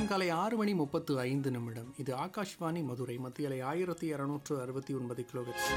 நேரம் காலை ஆறு மணி முப்பத்து ஐந்து நிமிடம் இது ஆகாஷ்வாணி மதுரை மத்தியலை ஆயிரத்தி இருநூற்று அறுபத்தி ஒன்பது கிலோஹெர்ட்ஸ்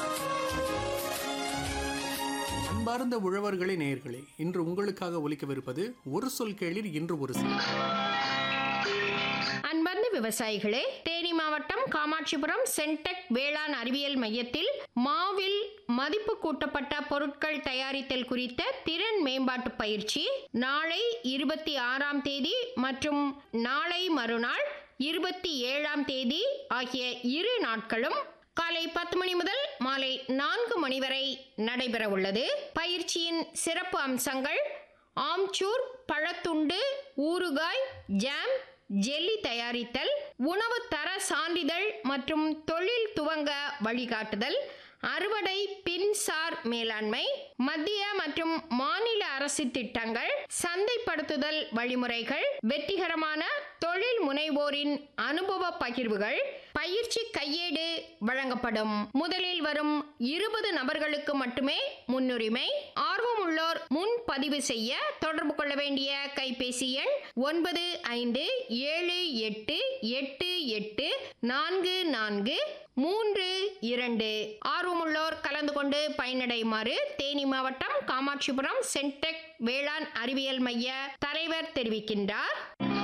அன்பார்ந்த உழவர்களே நேயர்களே இன்று உங்களுக்காக ஒலிக்கவிருப்பது ஒரு சொல் கேளிர் இன்று ஒரு சொல் அன்பார்ந்த விவசாயிகளே தேனி மாவட்டம் காமாட்சிபுரம் சென்டெக் வேளாண் அறிவியல் மையத்தில் மாவில் மதிப்பு கூட்டப்பட்ட பொருட்கள் தயாரித்தல் குறித்த திறன் மேம்பாட்டு பயிற்சி நாளை இருபத்தி ஆறாம் தேதி மற்றும் நாளை மறுநாள் இருபத்தி ஏழாம் தேதி ஆகிய இரு நாட்களும் காலை பத்து மணி முதல் மாலை நான்கு மணி வரை நடைபெற உள்ளது பயிற்சியின் சிறப்பு அம்சங்கள் ஆம்ச்சூர் பழத்துண்டு ஊறுகாய் ஜாம் ஜெல்லி தயாரித்தல் உணவு தர சான்றிதழ் மற்றும் தொழில் துவங்க வழிகாட்டுதல் அறுவடை பின்சார் மேலாண்மை மத்திய மற்றும் மாநில அரசு திட்டங்கள் சந்தைப்படுத்துதல் வழிமுறைகள் வெற்றிகரமான தொழில் முனைவோரின் அனுபவ பகிர்வுகள் பயிற்சி கையேடு வழங்கப்படும் முதலில் வரும் இருபது நபர்களுக்கு மட்டுமே முன்னுரிமை ஆர்வமுள்ளோர் முன் பதிவு செய்ய தொடர்பு கொள்ள வேண்டிய கைபேசி எண் ஒன்பது ஐந்து ஏழு எட்டு எட்டு எட்டு நான்கு நான்கு மூன்று இரண்டு ஆர்வமுள்ளோர் கலந்து கொண்டு பயனடையுமாறு தேனி மாவட்டம் காமாட்சிபுரம் சென்டெக் வேளாண் அறிவியல் மைய தலைவர் தெரிவிக்கின்றார்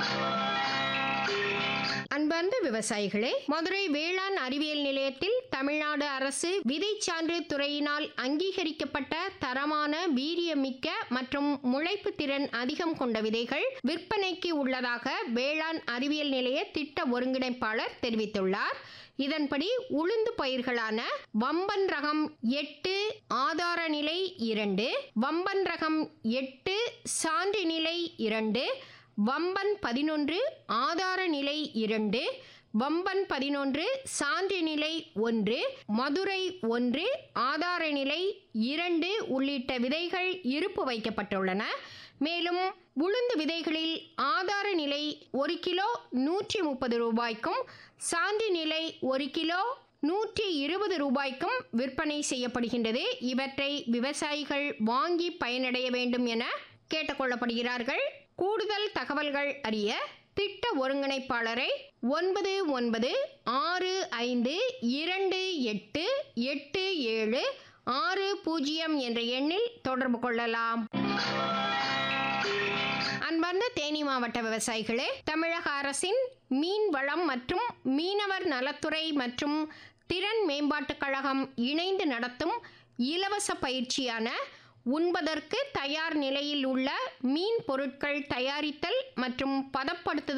அன்பார்ந்த விவசாயிகளே மதுரை வேளாண் அறிவியல் நிலையத்தில் தமிழ்நாடு அரசு விதைச்சான்று துறையினால் அங்கீகரிக்கப்பட்ட தரமான வீரியமிக்க மற்றும் முளைப்பு திறன் அதிகம் கொண்ட விதைகள் விற்பனைக்கு உள்ளதாக வேளாண் அறிவியல் நிலைய திட்ட ஒருங்கிணைப்பாளர் தெரிவித்துள்ளார் இதன்படி உளுந்து பயிர்களான வம்பன் ரகம் எட்டு ஆதார நிலை இரண்டு வம்பன் ரகம் எட்டு சான்று நிலை இரண்டு வம்பன் பதினொன்று ஆதார நிலை இரண்டு வம்பன் பதினொன்று சான்று நிலை ஒன்று மதுரை ஒன்று ஆதார நிலை இரண்டு உள்ளிட்ட விதைகள் இருப்பு வைக்கப்பட்டுள்ளன மேலும் உளுந்து விதைகளில் ஆதார நிலை ஒரு கிலோ நூற்றி முப்பது ரூபாய்க்கும் சான்று நிலை ஒரு கிலோ நூற்றி இருபது ரூபாய்க்கும் விற்பனை செய்யப்படுகின்றது இவற்றை விவசாயிகள் வாங்கி பயனடைய வேண்டும் என கேட்டுக்கொள்ளப்படுகிறார்கள் கூடுதல் தகவல்கள் அறிய திட்ட ஒருங்கிணைப்பாளரை ஒன்பது ஒன்பது ஆறு ஐந்து இரண்டு எட்டு எட்டு ஏழு ஆறு பூஜ்ஜியம் என்ற எண்ணில் தொடர்பு கொள்ளலாம் அன்பார்ந்த தேனி மாவட்ட விவசாயிகளே தமிழக அரசின் மீன் வளம் மற்றும் மீனவர் நலத்துறை மற்றும் திறன் மேம்பாட்டுக் கழகம் இணைந்து நடத்தும் இலவச பயிற்சியான உண்பதற்கு தயார் நிலையில் உள்ள மீன் பொருட்கள் தயாரித்தல் மற்றும் பதப்படுத்துதல்